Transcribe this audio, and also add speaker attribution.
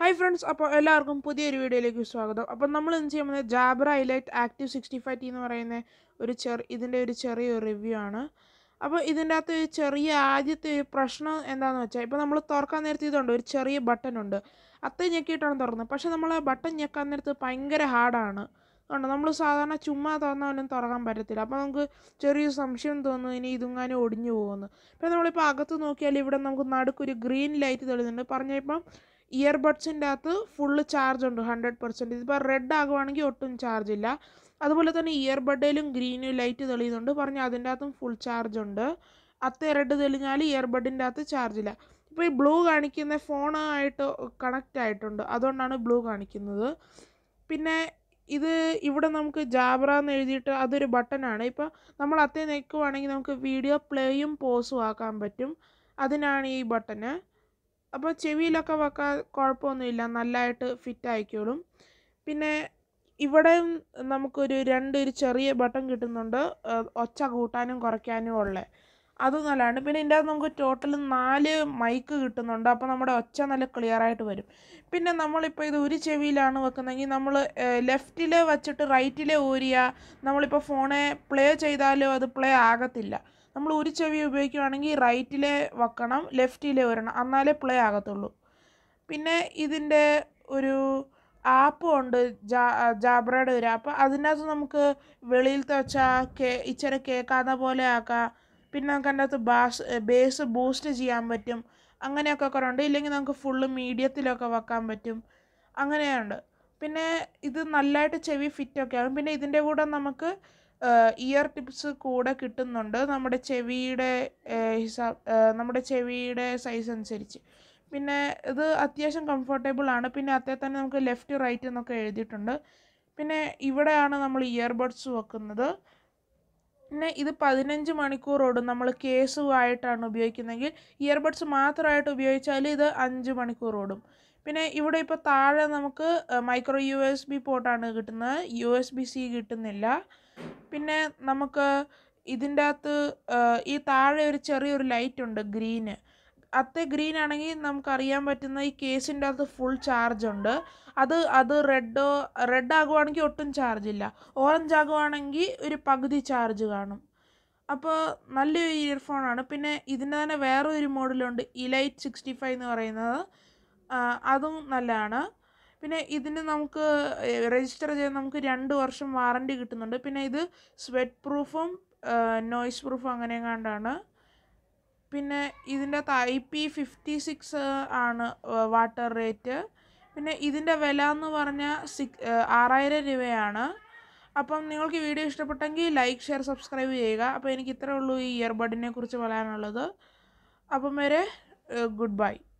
Speaker 1: hi friends അപ്പോൾ എല്ലാവർക്കും പുതിയൊരു വീഡിയോയിലേക്ക് സ്വാഗതം അപ്പോൾ നമ്മൾ ഇന്ന് ചെയ്യാൻ പോകുന്നത് Jabra Elite Active sixty five T എന്ന് പറയുന്ന ഒരു ചെറു ഇതിൻ്റെ ഒരു ചെറിയ റിവ്യൂ ആണ് അപ്പോൾ ഇതിൻ്റെ അകത്ത് ഒരു ചെറിയ ആദ്യത്തെ ഒരു പ്രശ്നം എന്താണെന്ന് വെച്ചാൽ ഇപ്പോൾ നമ്മൾ തുറക്കാൻ നേരത്തെ ഇതുണ്ട് ഒരു ചെറിയ ബട്ടൺ ഉണ്ട് അത്രയും ഞെക്കിയിട്ടാണ് തുറന്നത് പക്ഷേ നമ്മൾ ആ ബട്ടൺ ഞെക്കാൻ നേരത്ത് ഭയങ്കര ഹാർഡാണ് ഉണ്ട് നമ്മൾ സാധാരണ ചുമ്മാ തുറന്നാലും തുറക്കാൻ പറ്റത്തില്ല അപ്പോൾ നമുക്ക് ചെറിയ സംശയം തോന്നുന്നു ഇനി ഇതുങ്ങാനും ഒടിഞ്ഞു പോകുന്നു ഇപ്പോൾ നമ്മളിപ്പോൾ അകത്ത് നോക്കിയാൽ ഇവിടെ നമുക്ക് നടുക്കൊരു ഗ്രീൻ ലൈറ്റ് തെളിയുന്നുണ്ട് പറഞ്ഞപ്പം ഇയർബഡ്സിൻ്റെ അകത്ത് ഫുള്ള് ചാർജ് ഉണ്ട് ഹൺഡ്രഡ് പെർസെൻറ്റ് ഇതിപ്പോൾ റെഡ് ആകുവാണെങ്കിൽ ഒട്ടും ചാർജ് ഇല്ല അതുപോലെ തന്നെ ഇയർബഡിലും ഗ്രീനും ലൈറ്റ് തെളിയുന്നുണ്ട് പറഞ്ഞാൽ അതിൻ്റെ അകത്തും ഫുൾ ചാർജ് ഉണ്ട് അത്തേ റെഡ് തെളിഞ്ഞാൽ ഇയർബഡിൻ്റെ അകത്ത് ചാർജ് ഇല്ല ഇപ്പോൾ ഈ ബ്ലൂ കാണിക്കുന്ന ഫോണായിട്ട് കണക്റ്റ് ആയിട്ടുണ്ട് അതുകൊണ്ടാണ് ബ്ലൂ കാണിക്കുന്നത് പിന്നെ ഇത് ഇവിടെ നമുക്ക് ജാബ്ര എന്ന് എഴുതിയിട്ട് അതൊരു ബട്ടണാണ് ഇപ്പോൾ നമ്മൾ അത്തേ നിൽക്കുവാണെങ്കിൽ നമുക്ക് വീഡിയോ പ്ലേയും പോസും ആക്കാൻ പറ്റും അതിനാണ് ഈ ബട്ടന് അപ്പോൾ ചെവിയിലൊക്കെ വെക്കാൻ കുഴപ്പമൊന്നുമില്ല നല്ലതായിട്ട് ഫിറ്റ് ആയിക്കോളും പിന്നെ ഇവിടെയും നമുക്കൊരു രണ്ട് ഒരു ചെറിയ ബട്ടൺ കിട്ടുന്നുണ്ട് ഏഹ് ഒച്ച കൂട്ടാനും കുറയ്ക്കാനും ഉള്ള അത് നല്ലതാണ് പിന്നെ ഇതിൻ്റെ അകത്ത് നമുക്ക് ടോട്ടൽ നാല് മൈക്ക് കിട്ടുന്നുണ്ട് അപ്പോൾ നമ്മുടെ ഒച്ച നല്ല ക്ലിയർ ആയിട്ട് വരും പിന്നെ നമ്മളിപ്പോൾ ഇത് ഒരു ചെവിയിലാണ് വെക്കുന്നതെങ്കിൽ നമ്മൾ ലെഫ്റ്റിൽ വെച്ചിട്ട് റൈറ്റിൽ ഊരിയ നമ്മളിപ്പോൾ ഫോണെ പ്ലേ ചെയ്താലും അത് പ്ലേ ആകത്തില്ല നമ്മൾ ഒരു ചെവി ഉപയോഗിക്കുകയാണെങ്കിൽ റൈറ്റിലെ വെക്കണം ലെഫ്റ്റിലെ വരണം എന്നാലേ പ്ലേ ആകത്തുള്ളൂ പിന്നെ ഇതിൻ്റെ ഒരു ആപ്പും ഉണ്ട് ജാ ജാബ്രയുടെ ഒരു ആപ്പ് അതിനകത്ത് നമുക്ക് വെളിയിലത്തെ വെച്ചാൽ കേ ഇച്ചിരി കേൾക്കാത്ത പോലെ ആക്കാം പിന്നെ നമുക്ക് അതിൻ്റെ അകത്ത് ബാസ് ബേസ് ബൂസ്റ്റ് ചെയ്യാൻ പറ്റും അങ്ങനെയൊക്കെ കുറേ ഉണ്ട് ഇല്ലെങ്കിൽ നമുക്ക് ഫുള്ള് മീഡിയത്തിലൊക്കെ വെക്കാൻ പറ്റും അങ്ങനെയുണ്ട് പിന്നെ ഇത് നല്ലതായിട്ട് ചെവി ഫിറ്റൊക്കെ ആകും പിന്നെ ഇതിൻ്റെ കൂടെ നമുക്ക് ഇയർ ടിപ്സ് കൂടെ കിട്ടുന്നുണ്ട് നമ്മുടെ ചെവിയുടെ ഹിസാബ് നമ്മുടെ ചെവിയുടെ സൈസ് അനുസരിച്ച് പിന്നെ ഇത് അത്യാവശ്യം കംഫർട്ടബിൾ ആണ് പിന്നെ അതേ തന്നെ നമുക്ക് ലെഫ്റ്റ് റൈറ്റ് എന്നൊക്കെ എഴുതിയിട്ടുണ്ട് പിന്നെ ഇവിടെയാണ് നമ്മൾ ഇയർബഡ്സ് വെക്കുന്നത് പിന്നെ ഇത് പതിനഞ്ച് മണിക്കൂർ ഓടും നമ്മൾ കേസുമായിട്ടാണ് ഉപയോഗിക്കുന്നതെങ്കിൽ ഇയർബഡ്സ് മാത്രമായിട്ട് ഉപയോഗിച്ചാൽ ഇത് അഞ്ച് മണിക്കൂർ ഓടും പിന്നെ ഇവിടെ ഇപ്പോൾ താഴെ നമുക്ക് മൈക്രോ യു എസ് ബി പോർട്ടാണ് കിട്ടുന്നത് യു എസ് ബി സി കിട്ടുന്നില്ല പിന്നെ നമുക്ക് ഇതിൻ്റെ അകത്ത് ഈ താഴെ ഒരു ചെറിയൊരു ലൈറ്റ് ഉണ്ട് ഗ്രീന് അത്തെ ഗ്രീൻ ആണെങ്കിൽ നമുക്കറിയാൻ പറ്റുന്ന ഈ കേസിൻ്റെ അകത്ത് ഫുൾ ചാർജ് ഉണ്ട് അത് അത് റെഡോ റെഡ് ആകുവാണെങ്കിൽ ഒട്ടും ചാർജ് ഇല്ല ഓറഞ്ച് ആകുവാണെങ്കിൽ ഒരു പകുതി ചാർജ് കാണും അപ്പോൾ നല്ലൊരു ഇയർഫോണാണ് പിന്നെ ഇതിൻ്റെ തന്നെ വേറെ ഒരു മോഡലുണ്ട് ഇലൈറ്റ് സിക്സ്റ്റി ഫൈവ് എന്ന് പറയുന്നത് അതും നല്ലതാണ് പിന്നെ ഇതിന് നമുക്ക് രജിസ്റ്റർ ചെയ്ത് നമുക്ക് രണ്ട് വർഷം വാറണ്ടി കിട്ടുന്നുണ്ട് പിന്നെ ഇത് സ്വെറ്റ് പ്രൂഫും നോയ്സ് പ്രൂഫും അങ്ങനെ കണ്ടാണ് പിന്നെ ഇതിൻ്റെ അകത്ത് ഐ പി ഫിഫ്റ്റി സിക്സ് ആണ് വാട്ടർ റേറ്റ് പിന്നെ ഇതിൻ്റെ വില എന്ന് പറഞ്ഞാൽ സിക് ആറായിരം രൂപയാണ് അപ്പം നിങ്ങൾക്ക് ഈ വീഡിയോ ഇഷ്ടപ്പെട്ടെങ്കിൽ ലൈക്ക് ഷെയർ സബ്സ്ക്രൈബ് ചെയ്യുക അപ്പോൾ എനിക്ക് ഇത്രേ ഉള്ളൂ ഈ ഇയർബഡിനെ കുറിച്ച് പറയാനുള്ളത് അപ്പം വരെ ഗുഡ് ബൈ